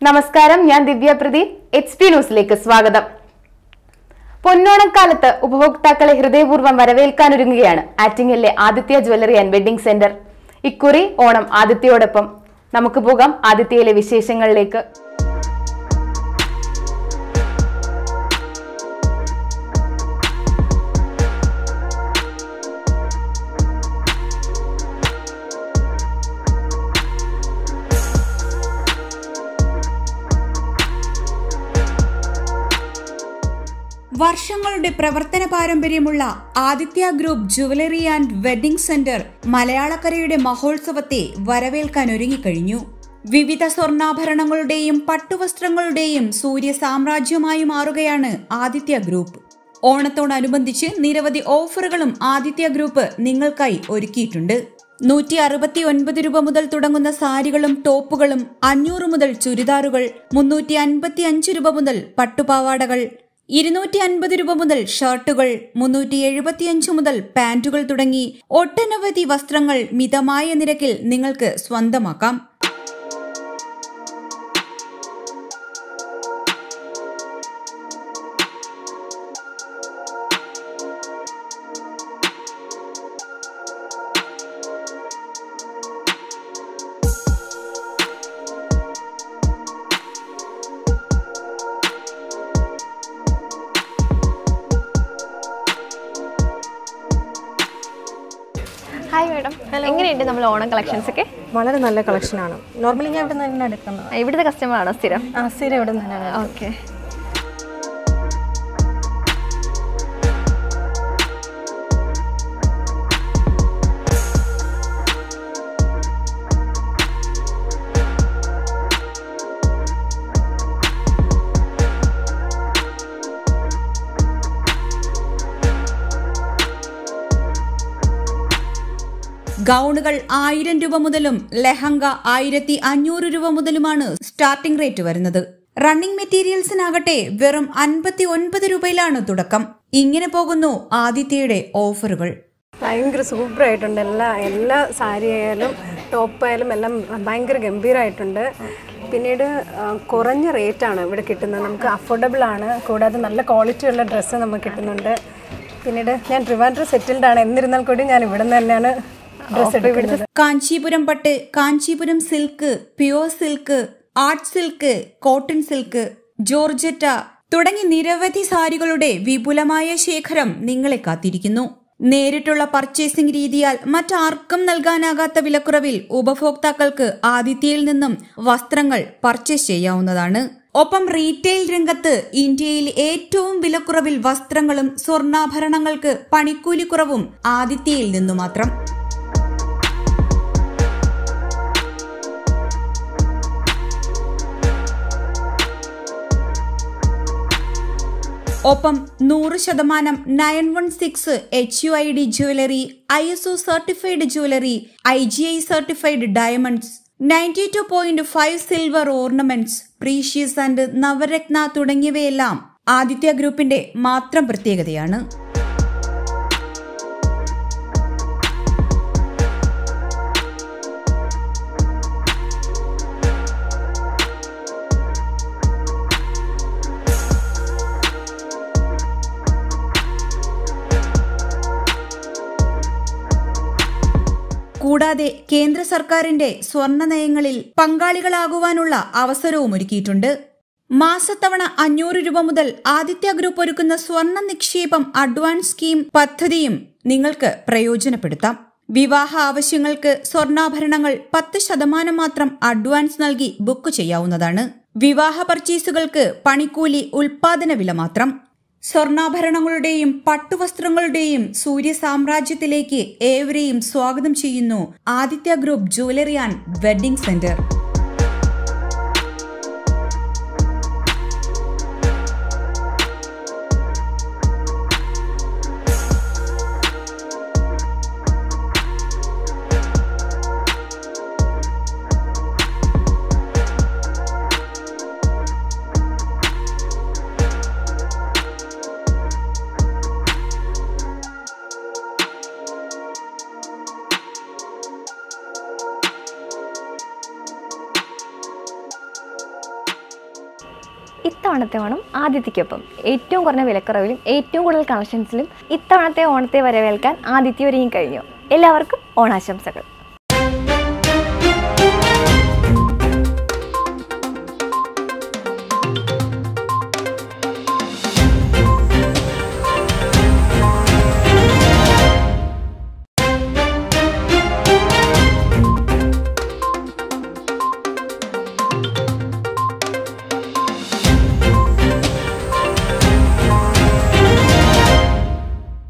നമസ്കാരം ഞാൻ ദിവ്യ Pradeep H P ന്യൂസിലേക്ക് സ്വാഗതം പൊന്നോണക്കാലത്ത് ഉപഭോക്താക്കളെ ഹൃദയപൂർവ്വം വരവേൽക്കാനൊരുങ്ങുകയാണ് ആറ്റിങ്ങലിലെ Aditya jewellery and wedding centre ഇക്കുറി ഓണം ആദിത്യയോടൊപ്പം നമുക്ക് പോകാം ആദിത്യയിലെ വിശേഷങ്ങളിലേക്ക് വർഷങ്ങളുടെ പ്രവർത്തന പാരമ്പര്യമുള്ള Aditya group jewellery and wedding centre മലയാളക്കരയുടെ മഹോത്സവത്തെ വരവേൽക്കാൻ ഒരുങ്ങിക്കഴിഞ്ഞു വിവിധ സ്വർണ്ണാഭരണങ്ങളുടെയും പട്ടുവസ്ത്രങ്ങളുടെയും സൂര്യ സാമ്രാജ്യമായി മാറുകയാണ് ആദിത്യ ഗ്രൂപ്പ് ഓണത്തോടനുബന്ധിച്ച് നിരവധി ഓഫറുകളും ആദിത്യ ഗ്രൂപ്പ് നിങ്ങൾക്കായി ഒരുക്കിയിട്ടുണ്ട് നൂറ്റി അറുപത്തി ഒൻപത് രൂപ മുതൽ തുടങ്ങുന്ന സാരികളും ടോപ്പുകളും അഞ്ഞൂറ് മുതൽ ചുരിദാറുകൾ മുന്നൂറ്റി അൻപത്തി അഞ്ച് രൂപ മുതൽ പട്ടുപാവാടകൾ ഇരുന്നൂറ്റി അൻപത് രൂപ മുതൽ ഷർട്ടുകൾ മുന്നൂറ്റി എഴുപത്തിയഞ്ച് മുതൽ പാന്റുകൾ തുടങ്ങി ഒട്ടനവധി വസ്ത്രങ്ങൾ മിതമായ നിരക്കിൽ നിങ്ങൾക്ക് സ്വന്തമാക്കാം ഹായ് മാഡം എങ്ങനെയുണ്ട് നമ്മൾ ഓണം കളക്ഷൻസ് ഒക്കെ വളരെ നല്ല കളക്ഷനാണ് നോർമലി ഞാൻ ഇവിടെ നിന്ന് തന്നെ എടുക്കുന്നത് ഇവിടുത്തെ കസ്റ്റമർ ആണോ സ്ഥിരം ആ സ്ഥിരം ഇവിടെ നിന്ന് തന്നെയാണ് ഓക്കെ ഗൗണുകൾ ആയിരം രൂപ മുതലും ലെഹങ്ക ആയിരത്തി അഞ്ഞൂറ് രൂപ മുതലുമാണ് സ്റ്റാർട്ടിംഗ് റേറ്റ് വരുന്നത് റണ്ണിംഗ് മെറ്റീരിയൽസിനാകട്ടെ വെറും അൻപത്തി ഒൻപത് രൂപയിലാണ് തുടക്കം ഇങ്ങനെ പോകുന്നു ആദിത്യയുടെ ഓഫറുകൾ ഭയങ്കര സൂപ്പറായിട്ടുണ്ട് എല്ലാ എല്ലാ സാരി ആയാലും ടോപ്പ് ആയാലും എല്ലാം ഭയങ്കര ഗംഭീരമായിട്ടുണ്ട് പിന്നീട് ആ, കുറഞ്ഞ റേറ്റാണ് ഇവിടെ കിട്ടുന്നത് നമുക്ക് അഫോർഡബിൾ ആണ് കൂടാതെ നല്ല ക്വാളിറ്റി ഉള്ള ഡ്രസ്സ് നമുക്ക് കിട്ടുന്നുണ്ട് പിന്നീട് ഞാൻ ട്രിവാൻഡ്രം സെറ്റിൽഡ് ആണ് എന്നിരുന്നാൽ കൂടി ഞാൻ ഇവിടെ നിന്ന് തന്നെയാണ് ഡ്രസ്സ് എടുക്കുന്നത് കാഞ്ചീപുരം പട്ട് Kanchipuram silk pure silk art silk cotton silk georgette തുടങ്ങി നിരവധി സാരികളുടെ വിപുലമായ ശേഖരം നിങ്ങളെ കാത്തിരിക്കുന്നു നേരിട്ടുള്ള പർച്ചേസിംഗ് രീതിയാൽ മറ്റാർക്കും നൽകാനാകാത്ത വിലക്കുറവിൽ ഉപഭോക്താക്കൾക്ക് ആദിത്യയിൽ നിന്നും വസ്ത്രങ്ങൾ പർച്ചേസ് ചെയ്യാവുന്നതാണ് ഒപ്പം റീറ്റെയിൽ രംഗത്ത് ഇന്ത്യയിൽ ഏറ്റവും വിലക്കുറവിൽ വസ്ത്രങ്ങളും സ്വർണ്ണാഭരണങ്ങൾക്ക് പണിക്കൂലിക്കുറവും ആദിത്യയിൽ നിന്നു മാത്രം ഒപ്പം നൂറ് ശതമാനം nine one six H U I D jewellery I S O certified jewellery I G I certified diamonds ninety two point five silver ornaments precious and Navaratna തുടങ്ങിയവയെല്ലാം ആദിത്യ ഗ്രൂപ്പിന്റെ മാത്രം പ്രത്യേകതയാണ് കൂടാതെ കേന്ദ്ര സർക്കാരിന്റെ സ്വർണ്ണ നയങ്ങളിൽ പങ്കാളികളാകുവാനുള്ള അവസരവും ഒരുക്കിയിട്ടുണ്ട് മാസത്തവണ അഞ്ഞൂറ് രൂപ മുതൽ ആദിത്യ ഗ്രൂപ്പ് ഒരുക്കുന്ന സ്വർണ്ണ നിക്ഷേപം അഡ്വാൻസ് സ്കീം പദ്ധതിയും നിങ്ങൾക്ക് പ്രയോജനപ്പെടുത്താം വിവാഹ ആവശ്യങ്ങൾക്ക് സ്വർണ്ണാഭരണങ്ങൾ പത്ത് ശതമാനം മാത്രം അഡ്വാൻസ് നൽകി ബുക്ക് ചെയ്യാവുന്നതാണ് വിവാഹ പർച്ചേസുകൾക്ക് പണിക്കൂലി ഉൽപാദന വില മാത്രം സ്വർണ്ണാഭരണങ്ങളുടെയും പട്ടുവസ്ത്രങ്ങളുടെയും സൂര്യ സാമ്രാജ്യത്തിലേക്ക് ഏവരെയും സ്വാഗതം ചെയ്യുന്നു Aditya group jewellery and wedding centre ഇത്തവണത്തെ ഓണം ആദിത്യക്കൊപ്പം ഏറ്റവും കുറഞ്ഞ വിലക്കുറവിലും ഏറ്റവും കൂടുതൽ കളക്ഷൻസിലും ഇത്തവണത്തെ ഓണത്തെ വരവേൽക്കാൻ ആദിത്യ ഒരുങ്ങി കഴിഞ്ഞു എല്ലാവർക്കും ഓണാശംസകൾ